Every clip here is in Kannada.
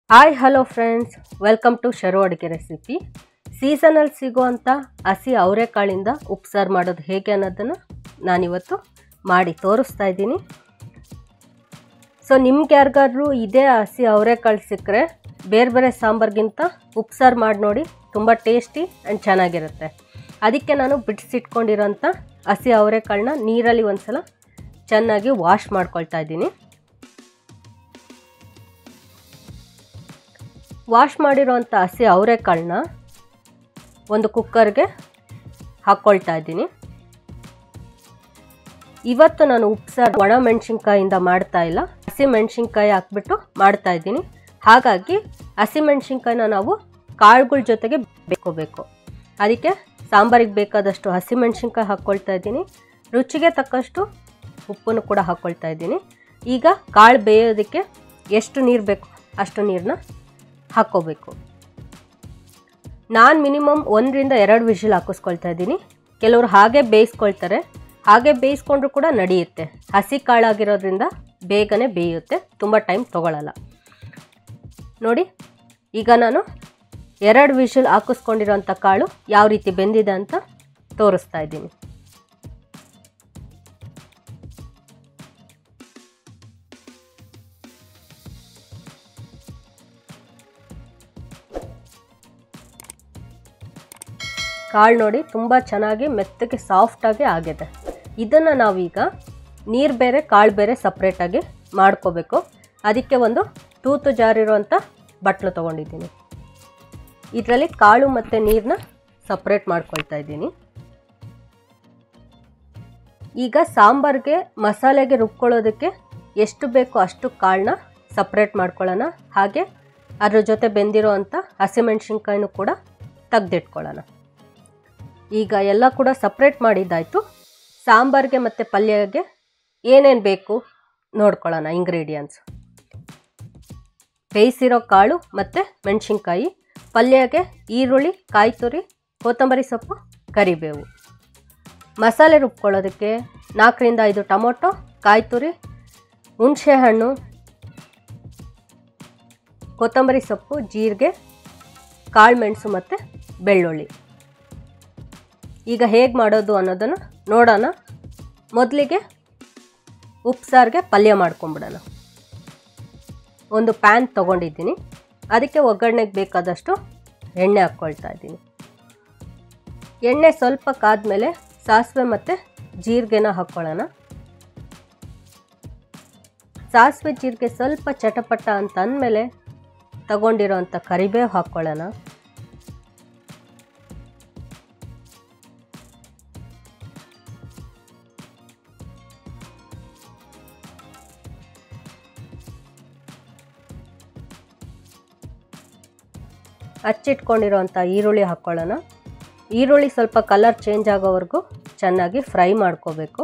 hi hello friends welcome to Sharu ಅಡುಗೆ ರೆಸಿಪಿ ಸೀಸನಲ್ಲಿ ಸಿಗುವಂಥ ಹಸಿ ಅವರೆಕಾಳಿಂದ ಉಪ್ಸಾರು ಮಾಡೋದು ಹೇಗೆ ಅನ್ನೋದನ್ನು ನಾನಿವತ್ತು ಮಾಡಿ ತೋರಿಸ್ತಾ ಇದ್ದೀನಿ ಸೊ ನಿಮ್ಗೆ ಯಾರಿಗಾದ್ರೂ ಇದೇ ಹಸಿ ಅವರೆಕಾಳು ಸಿಕ್ಕರೆ ಬೇರೆ ಬೇರೆ ಸಾಂಬಾರ್ಗಿಂತ ಉಪ್ಸಾರು ಮಾಡಿ ನೋಡಿ ತುಂಬ ಟೇಸ್ಟಿ ಆ್ಯಂಡ್ ಚೆನ್ನಾಗಿರುತ್ತೆ ಅದಕ್ಕೆ ನಾನು ಬಿಡಿಸಿಟ್ಕೊಂಡಿರೋಂಥ ಹಸಿ ಅವರೆಕಾಳನ್ನ ನೀರಲ್ಲಿ ಒಂದ್ಸಲ ಚೆನ್ನಾಗಿ ವಾಶ್ ಮಾಡ್ಕೊಳ್ತಾ ಇದ್ದೀನಿ ವಾಶ್ ಮಾಡಿರೋವಂಥ ಹಸಿ ಅವರೆಕಾಳನ್ನ ಒಂದು ಕುಕ್ಕರ್ಗೆ ಹಾಕ್ಕೊಳ್ತಾ ಇದ್ದೀನಿ ಇವತ್ತು ನಾನು ಉಪ್ಸಾರು ಒಣ ಮೆಣಸಿನ್ಕಾಯಿಂದ ಮಾಡ್ತಾ ಇಲ್ಲ ಹಸಿ ಮೆಣಸಿನ್ಕಾಯಿ ಹಾಕ್ಬಿಟ್ಟು ಮಾಡ್ತಾ ಇದ್ದೀನಿ ಹಾಗಾಗಿ ಹಸಿ ಮೆಣಸಿನ್ಕಾಯಿನ ನಾವು ಕಾಳುಗಳ ಜೊತೆಗೆ ಬೇಕೋಬೇಕು ಅದಕ್ಕೆ ಸಾಂಬಾರಿಗೆ ಬೇಕಾದಷ್ಟು ಹಸಿ ಮೆಣಸಿನ್ಕಾಯಿ ಹಾಕ್ಕೊಳ್ತಾ ಇದ್ದೀನಿ ರುಚಿಗೆ ತಕ್ಕಷ್ಟು ಉಪ್ಪನ್ನು ಕೂಡ ಹಾಕ್ಕೊಳ್ತಾ ಇದ್ದೀನಿ ಈಗ ಕಾಳು ಬೇಯೋದಕ್ಕೆ ಎಷ್ಟು ನೀರು ಬೇಕು ಅಷ್ಟು ನೀರನ್ನ ಹಾಕ್ಕೋಬೇಕು ನಾನು ಮಿನಿಮಮ್ ಒಂದರಿಂದ ಎರಡು ವಿಷಲ್ ಹಾಕಿಸ್ಕೊಳ್ತಾ ಇದ್ದೀನಿ ಕೆಲವರು ಹಾಗೆ ಬೇಯಿಸ್ಕೊಳ್ತಾರೆ ಹಾಗೆ ಬೇಯಿಸ್ಕೊಂಡ್ರು ಕೂಡ ನಡೆಯುತ್ತೆ ಹಸಿ ಕಾಳಾಗಿರೋದ್ರಿಂದ ಬೇಗನೆ ಬೇಯುತ್ತೆ ತುಂಬ ಟೈಮ್ ತೊಗೊಳ್ಳಲ್ಲ ನೋಡಿ ಈಗ ನಾನು ಎರಡು ವಿಷಲ್ ಹಾಕಿಸ್ಕೊಂಡಿರೋಂಥ ಕಾಳು ಯಾವ ರೀತಿ ಬೆಂದಿದೆ ಅಂತ ತೋರಿಸ್ತಾ ಇದ್ದೀನಿ ಕಾಳು ನೋಡಿ ತುಂಬ ಚೆನ್ನಾಗಿ ಮೆತ್ತಗೆ ಸಾಫ್ಟಾಗಿ ಆಗಿದೆ ಇದನ್ನು ನಾವೀಗ ನೀರು ಬೇರೆ ಕಾಳು ಬೇರೆ ಸಪ್ರೇಟಾಗಿ ಮಾಡ್ಕೋಬೇಕು ಅದಕ್ಕೆ ಒಂದು ತೂತು ಜಾರಿರುವಂಥ ಬಟ್ಲು ತೊಗೊಂಡಿದ್ದೀನಿ ಇದರಲ್ಲಿ ಕಾಳು ಮತ್ತು ನೀರನ್ನ ಸಪ್ರೇಟ್ ಮಾಡ್ಕೊಳ್ತಾ ಇದ್ದೀನಿ ಈಗ ಸಾಂಬಾರಿಗೆ ಮಸಾಲೆಗೆ ರುಬ್ಕೊಳ್ಳೋದಕ್ಕೆ ಎಷ್ಟು ಬೇಕೋ ಅಷ್ಟು ಕಾಳನ್ನ ಸಪ್ರೇಟ್ ಮಾಡ್ಕೊಳ್ಳೋಣ ಹಾಗೆ ಅದ್ರ ಜೊತೆ ಬೆಂದಿರೋ ಅಂಥ ಹಸಿಮೆಣ್ಸಿನ್ಕಾಯಿನೂ ಕೂಡ ತೆಗ್ದಿಟ್ಕೊಳ್ಳೋಣ ಈಗ ಎಲ್ಲ ಕೂಡ ಸಪ್ರೇಟ್ ಮಾಡಿದ್ದಾಯಿತು ಸಾಂಬಾರಿಗೆ ಮತ್ತು ಪಲ್ಯಗೆ ಏನೇನು ಬೇಕು ನೋಡ್ಕೊಳ್ಳೋಣ ಇಂಗ್ರೀಡಿಯೆಂಟ್ಸ್ ಬೇಯಿಸಿರೋ ಕಾಳು ಮತ್ತು ಮೆಣಸಿನ್ಕಾಯಿ ಪಲ್ಯಗೆ ಈರುಳ್ಳಿ ಕಾಯಿ ತುರಿ ಕೊತ್ತಂಬರಿ ಸೊಪ್ಪು ಕರಿಬೇವು ಮಸಾಲೆ ರುಬ್ಕೊಳ್ಳೋದಕ್ಕೆ ನಾಲ್ಕರಿಂದ ಐದು ಟೊಮೊಟೊ ಕಾಯಿ ತುರಿ ಹುಣಸೆಹಣ್ಣು ಕೊತ್ತಂಬರಿ ಸೊಪ್ಪು ಜೀರಿಗೆ ಕಾಳು ಮೆಣಸು ಮತ್ತು ಬೆಳ್ಳುಳ್ಳಿ ಈಗ ಹೇಗೆ ಮಾಡೋದು ಅನ್ನೋದನ್ನು ನೋಡೋಣ ಮೊದಲಿಗೆ ಉಪ್ಸಾರಿಗೆ ಪಲ್ಯ ಮಾಡ್ಕೊಂಬಿಡೋಣ ಒಂದು ಪ್ಯಾನ್ ತೊಗೊಂಡಿದ್ದೀನಿ ಅದಕ್ಕೆ ಒಗ್ಗರಣೆಗೆ ಬೇಕಾದಷ್ಟು ಎಣ್ಣೆ ಹಾಕ್ಕೊಳ್ತಾ ಇದ್ದೀನಿ ಎಣ್ಣೆ ಸ್ವಲ್ಪ ಕಾದ್ಮೇಲೆ ಸಾಸಿವೆ ಮತ್ತು ಜೀರಿಗೆನ ಹಾಕ್ಕೊಳ್ಳೋಣ ಸಾಸಿವೆ ಜೀರಿಗೆ ಸ್ವಲ್ಪ ಚಟಪಟ ಅಂತ ಅಂದಮೇಲೆ ತಗೊಂಡಿರೋಂಥ ಕರಿಬೇವು ಹಾಕ್ಕೊಳ್ಳೋಣ ಹಚ್ಚಿಟ್ಕೊಂಡಿರೋಂಥ ಈರುಳ್ಳಿ ಹಾಕ್ಕೊಳ್ಳೋಣ ಈರುಳ್ಳಿ ಸ್ವಲ್ಪ ಕಲರ್ ಚೇಂಜ್ ಆಗೋವರೆಗೂ ಚೆನ್ನಾಗಿ ಫ್ರೈ ಮಾಡ್ಕೋಬೇಕು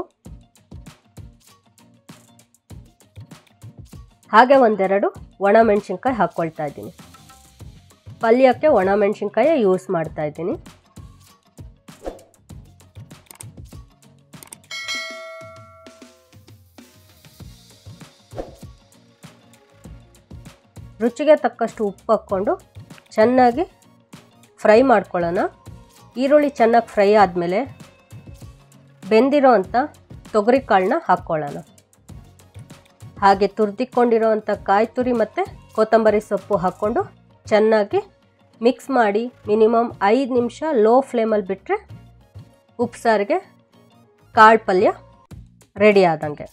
ಹಾಗೆ ಒಂದೆರಡು ಒಣ ಮೆಣಸಿನ್ಕಾಯಿ ಹಾಕ್ಕೊಳ್ತಾ ಇದ್ದೀನಿ ಪಲ್ಯಕ್ಕೆ ಒಣ ಮೆಣಸಿನ್ಕಾಯಿ ಯೂಸ್ ಮಾಡ್ತಾ ಇದ್ದೀನಿ ರುಚಿಗೆ ತಕ್ಕಷ್ಟು ಉಪ್ಪು ಹಾಕ್ಕೊಂಡು ಚೆನ್ನಾಗಿ ಫ್ರೈ ಮಾಡ್ಕೊಳ್ಳೋಣ ಈರುಳ್ಳಿ ಚೆನ್ನಾಗಿ ಫ್ರೈ ಆದಮೇಲೆ ಬೆಂದಿರೋ ಅಂಥ ತೊಗರಿ ಕಾಳನ್ನ ಹಾಕ್ಕೊಳ್ಳೋಣ ಹಾಗೆ ತುರ್ದಿಕೊಂಡಿರೋ ಅಂಥ ಕಾಯಿ ತುರಿ ಮತ್ತು ಕೊತ್ತಂಬರಿ ಸೊಪ್ಪು ಹಾಕ್ಕೊಂಡು ಚೆನ್ನಾಗಿ ಮಿಕ್ಸ್ ಮಾಡಿ ಮಿನಿಮಮ್ ಐದು ನಿಮಿಷ ಲೋ ಫ್ಲೇಮಲ್ಲಿ ಬಿಟ್ಟರೆ ಉಪ್ಸಾರಿಗೆ ಕಾಳು ಪಲ್ಯ ರೆಡಿ ಆದಂಗೆ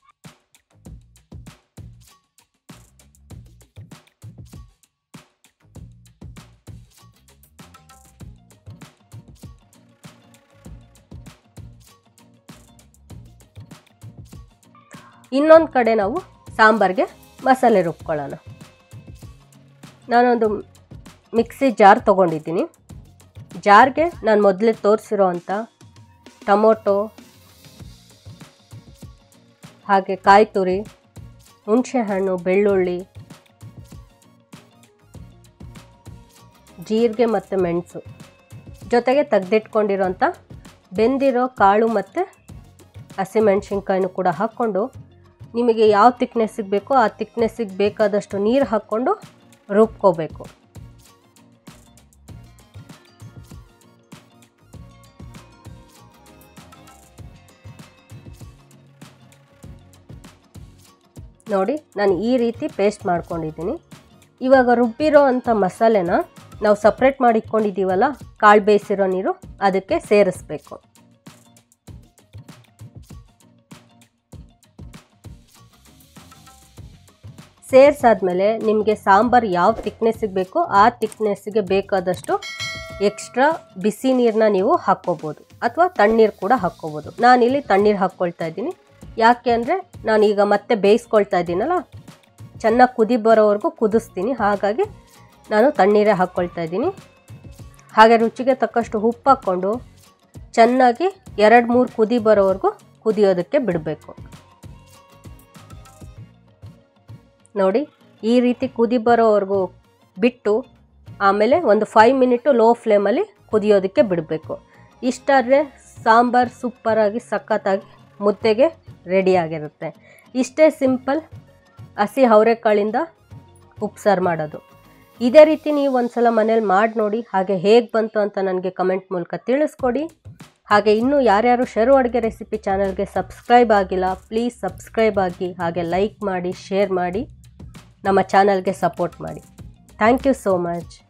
ಇನ್ನೊಂದು ಕಡೆ ನಾವು ಸಾಂಬಾರಿಗೆ ಮಸಾಲೆ ರುಬ್ಕೊಳ್ಳೋಣ ನಾನೊಂದು ಮಿಕ್ಸಿ ಜಾರ್ ತೊಗೊಂಡಿದ್ದೀನಿ ಜಾರ್ಗೆ ನಾನು ಮೊದಲೇ ತೋರಿಸಿರೋ ಅಂಥ ಟೊಮೊಟೊ ಹಾಗೆ ಕಾಯಿ ತುರಿ ಹುಣಸೆಹಣ್ಣು ಬೆಳ್ಳುಳ್ಳಿ ಜೀರಿಗೆ ಮತ್ತು ಮೆಣಸು ಜೊತೆಗೆ ತೆಗೆದಿಟ್ಕೊಂಡಿರೋಂಥ ಬೆಂದಿರೋ ಕಾಳು ಮತ್ತು ಹಸಿಮೆಣ್ಸಿನ್ಕಾಯಿನೂ ಕೂಡ ಹಾಕ್ಕೊಂಡು ನಿಮಗೆ ಯಾವ ತಿಕ್ನೆಸ್ಸಿಗೆ ಬೇಕೋ ಆ ತಿಕ್ನೆಸ್ಸಿಗೆ ಬೇಕಾದಷ್ಟು ನೀರು ಹಾಕ್ಕೊಂಡು ರುಬ್ಕೋಬೇಕು ನೋಡಿ ನಾನು ಈ ರೀತಿ ಪೇಸ್ಟ್ ಮಾಡ್ಕೊಂಡಿದ್ದೀನಿ ಇವಾಗ ರುಬ್ಬಿರೋ ಅಂಥ ಮಸಾಲೆನ ನಾವು ಸಪ್ರೇಟ್ ಮಾಡಿ ಇಟ್ಕೊಂಡಿದ್ದೀವಲ್ಲ ಕಾಳು ಬೇಯಿಸಿರೋ ನೀರು ಅದಕ್ಕೆ ಸೇರಿಸ್ಬೇಕು ಸೇರಿಸಾದ್ಮೇಲೆ ನಿಮಗೆ ಸಾಂಬಾರು ಯಾವ ತಿಕ್ನೆಸ್ಸಿಗೆ ಬೇಕೋ ಆ ತಿಕ್ನೆಸ್ಸಿಗೆ ಬೇಕಾದಷ್ಟು ಎಕ್ಸ್ಟ್ರಾ ಬಿಸಿ ನೀರನ್ನ ನೀವು ಹಾಕ್ಕೋಬೋದು ಅಥವಾ ತಣ್ಣೀರು ಕೂಡ ಹಾಕ್ಕೋಬೋದು ನಾನಿಲ್ಲಿ ತಣ್ಣೀರು ಹಾಕ್ಕೊಳ್ತಾ ಇದ್ದೀನಿ ಯಾಕೆ ಅಂದರೆ ನಾನೀಗ ಮತ್ತೆ ಬೇಯಿಸ್ಕೊಳ್ತಾ ಇದ್ದೀನಲ್ಲ ಚೆನ್ನಾಗಿ ಕುದಿ ಬರೋವರೆಗೂ ಕುದಿಸ್ತೀನಿ ಹಾಗಾಗಿ ನಾನು ತಣ್ಣೀರೇ ಹಾಕ್ಕೊಳ್ತಾ ಇದ್ದೀನಿ ಹಾಗೆ ರುಚಿಗೆ ತಕ್ಕಷ್ಟು ಉಪ್ಪು ಹಾಕ್ಕೊಂಡು ಚೆನ್ನಾಗಿ ಎರಡು ಮೂರು ಕುದಿ ಬರೋವರೆಗೂ ಕುದಿಯೋದಕ್ಕೆ ಬಿಡಬೇಕು ನೋಡಿ ಈ ರೀತಿ ಕುದಿ ಬರೋವರೆಗೂ ಬಿಟ್ಟು ಆಮೇಲೆ ಒಂದು ಫೈವ್ ಮಿನಿಟು ಲೋ ಫ್ಲೇಮಲ್ಲಿ ಕುದಿಯೋದಕ್ಕೆ ಬಿಡಬೇಕು ಇಷ್ಟಾದರೆ ಸಾಂಬಾರು ಸೂಪರಾಗಿ ಸಖತ್ತಾಗಿ ಮುದ್ದೆಗೆ ರೆಡಿಯಾಗಿರುತ್ತೆ ಇಷ್ಟೇ ಸಿಂಪಲ್ ಹಸಿ ಅವರೆಕಾಳಿಂದ ಉಪ್ಸಾರು ಮಾಡೋದು ಇದೇ ರೀತಿ ನೀವು ಒಂದ್ಸಲ ಮನೇಲಿ ಮಾಡಿ ನೋಡಿ ಹಾಗೆ ಹೇಗೆ ಬಂತು ಅಂತ ನನಗೆ ಕಮೆಂಟ್ ಮೂಲಕ ತಿಳಿಸ್ಕೊಡಿ ಹಾಗೆ ಇನ್ನೂ ಯಾರ್ಯಾರು ಶರು ಅಡುಗೆ ರೆಸಿಪಿ ಚಾನಲ್ಗೆ ಸಬ್ಸ್ಕ್ರೈಬ್ ಆಗಿಲ್ಲ ಪ್ಲೀಸ್ ಸಬ್ಸ್ಕ್ರೈಬ್ ಆಗಿ ಹಾಗೆ ಲೈಕ್ ಮಾಡಿ ಶೇರ್ ಮಾಡಿ ನಮ್ಮ ಚಾನಲ್ಗೆ ಸಪೋರ್ಟ್ ಮಾಡಿ ಥ್ಯಾಂಕ್ ಯು ಸೋ ಮಚ್